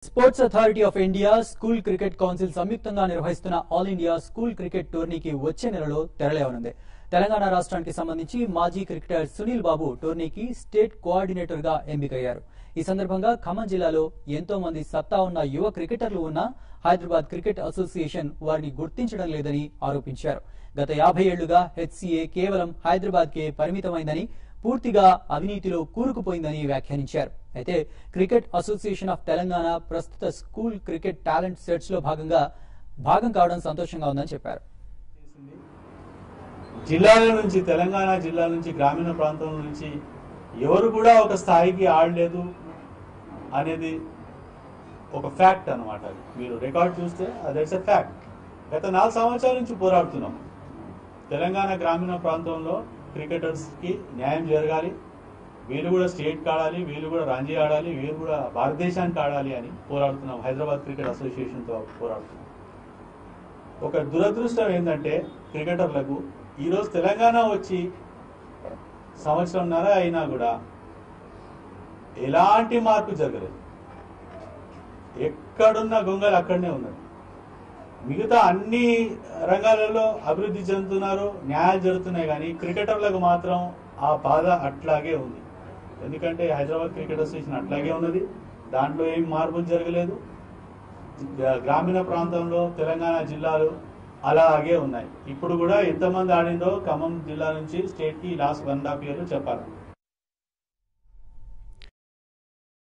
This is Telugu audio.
Sports authority of India school cricket council సంయుక్తంగా నిర్వహిస్తున్న ఆల్ ఇండియా స్కూల్ క్రికెట్ టోర్నీకి వచ్చే నెలలో తెరలేవనుంది తెలంగాణ రాష్ట్రానికి సంబంధించి మాజీ క్రికెటర్ సునీల్ బాబు టోర్నీకి స్టేట్ కోఆర్డినేటర్ గా ఎంపికయ్యారు ఈ సందర్భంగా ఖమ్మం జిల్లాలో ఎంతో మంది సత్తా ఉన్న యువ క్రికెటర్లు ఉన్నా హైదరాబాద్ క్రికెట్ అసోసియేషన్ వారిని గుర్తించడం లేదని ఆరోపించారు గత యాభై ఏళ్లుగా హెచ్సీఏ కేవలం హైదరాబాద్ కే పరిమితమైందని పూర్తిగా అవినీతిలో కూరుకుపోయిందని వ్యాఖ్యానించారు అయితే క్రికెట్ అసోసియేషన్ ఆఫ్ తెలంగాణ ప్రస్తుత స్కూల్ క్రికెట్ టాలెంట్ సెట్స్ లో భాగంగా భాగం కావడం సంతోషంగా ఉందని చెప్పారు చేసింది. జిల్లాల నుంచి తెలంగాణ జిల్లా నుంచి గ్రామీణ ప్రాంతం నుంచి ఎవరు కూడా ఒక స్థాయికి ఆడలేదు అనేది ఒక ఫ్యాక్ట్ అనమాట అది మీరు రికార్డ్ చూస్తే అదైట్స్ ఎ ఫ్యాక్ట్ గత నాలుగు సంవత్సరాల నుంచి పోరాడుతున్నాం తెలంగాణ గ్రామీణ ప్రాంతంలో క్రికెటర్స్కి న్యాయం జరగాలి వీళ్ళు కూడా స్టేట్ ఆడాలి వీళ్ళు కూడా రంజీ ఆడాలి వీళ్ళు కూడా భారతదేశానికి ఆడాలి అని పోరాడుతున్నాం హైదరాబాద్ క్రికెట్ అసోసియేషన్తో పోరాడుతున్నాం ఒక దురదృష్టం ఏంటంటే క్రికెటర్లకు ఈరోజు తెలంగాణ వచ్చి సంవత్సరంన్నర అయినా కూడా ఎలాంటి మార్పు జరగలేదు ఎక్కడున్న గొంగలు అక్కడనే ఉన్నది మిగతా అన్ని రంగాలలో అభివృద్ధి చెందుతున్నారు న్యాయాలు జరుగుతున్నాయి కానీ క్రికెటర్లకు మాత్రం ఆ బాధ అట్లాగే ఉంది ఎందుకంటే హైదరాబాద్ క్రికెట్ అసోసియేషన్ అట్లాగే ఉన్నది దాంట్లో ఏం మార్పులు జరగలేదు గ్రా- గ్రామీణ ప్రాంతంలో తెలంగాణ జిల్లాలు అలాగే ఉన్నాయి ఇప్పుడు కూడా ఎంతమంది ఆడిందో ఖమ్మం జిల్లా నుంచి స్టేట్ కి last one and half year చెప్పాలి